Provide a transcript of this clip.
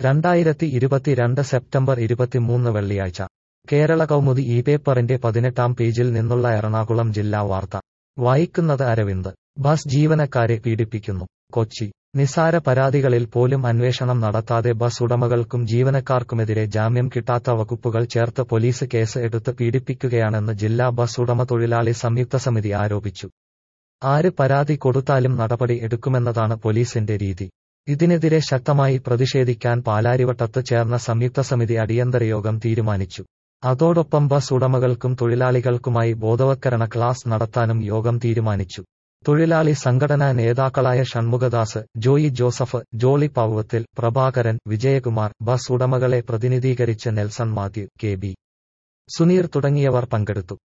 രണ്ടായിരത്തി ഇരുപത്തിരണ്ട് സെപ്റ്റംബർ ഇരുപത്തിമൂന്ന് വെള്ളിയാഴ്ച കേരള കൗമുദി ഈ പേപ്പറിന്റെ പതിനെട്ടാം പേജിൽ നിന്നുള്ള എറണാകുളം ജില്ലാ വാർത്ത വായിക്കുന്നത് അരവിന്ദ് ബസ് ജീവനക്കാരെ പീഡിപ്പിക്കുന്നു കൊച്ചി നിസാര പരാതികളിൽ പോലും അന്വേഷണം നടത്താതെ ബസ് ഉടമകൾക്കും ജീവനക്കാർക്കുമെതിരെ ജാമ്യം കിട്ടാത്ത വകുപ്പുകൾ ചേർത്ത് പോലീസ് കേസ് എടുത്ത് പീഡിപ്പിക്കുകയാണെന്ന് ജില്ലാ ബസ് ഉടമ തൊഴിലാളി സംയുക്ത സമിതി ആരോപിച്ചു ആര് പരാതി കൊടുത്താലും നടപടി എടുക്കുമെന്നതാണ് പോലീസിന്റെ രീതി ഇതിനെതിരെ ശക്തമായി പ്രതിഷേധിക്കാൻ പാലാരിവട്ടത്ത് ചേർന്ന സംയുക്ത സമിതി അടിയന്തര യോഗം തീരുമാനിച്ചു അതോടൊപ്പം ബസ് ഉടമകൾക്കും തൊഴിലാളികൾക്കുമായി ബോധവത്കരണ ക്ലാസ് നടത്താനും യോഗം തീരുമാനിച്ചു തൊഴിലാളി സംഘടനാ നേതാക്കളായ Shanmughadas Joy Joseph Jolly Pauvathil Prabhakaran Vijayakumar bus ഉടമകളെ പ്രതിനിധീകരിച്ച് Nelson Mathew K B Suneer തുടങ്ങിയവർ പങ്കെടുത്തു